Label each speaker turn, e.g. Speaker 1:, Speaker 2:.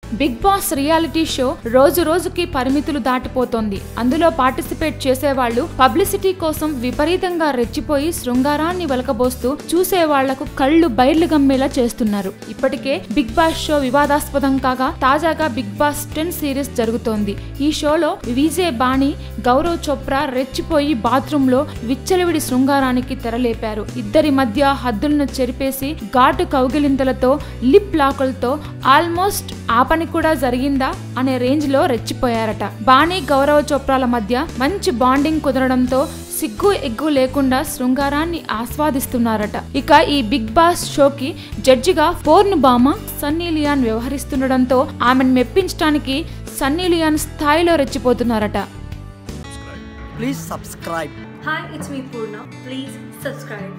Speaker 1: Big boss reality show రోజు రోజుకి పరిమితులు దాటిపోతోంది అందులో పార్టిసిపేట్ చేసేవాళ్ళు పబ్లిసిటీ కోసం విపరీతంగా రెచ్చిపోయి శృంగారాన్ని వెలకబోస్తూ చూసే వాళ్లకు కళ్ళు బయర్లు గమ్మేలా చేస్తున్నారు ఇప్పటికే బిగ్ బాస్ షో వివాదాస్పదం కాగా తాజాగా బిగ్ బాస్ టెన్ సిరీస్ జరుగుతోంది ఈ షోలో విజే బాణి గౌరవ్ చోప్రా రెచ్చిపోయి బాత్రూమ్ లో విచ్చలవిడి శృంగారానికి తెరలేపారు ఇద్దరి మధ్య హద్దులను చెరిపేసి ఘాటు కౌగిలింతలతో లిప్ లాకులతో ఆల్మోస్ట్ ఆ పని కూడా జరిగిందా అనే రేంజ్ లో రెచ్చిపోయారట బాణి గౌరవ్ చోప్రాల మధ్య మంచి బాండింగ్ కుదరడంతో సిగ్గు ఎగ్గు లేకుండా శృంగారాన్ని ఆస్వాదిస్తున్నారట ఇక ఈ బిగ్ బాస్ షోకి జడ్జిగా ఫోర్న్ బామ సన్నీ లియాన్ వ్యవహరిస్తుండడంతో ఆమెను మెప్పించడానికి సన్నీ లియాన్ స్థాయిలో రెచ్చిపోతున్నారట
Speaker 2: Please subscribe.
Speaker 3: Hi, it's me Purna. Please subscribe.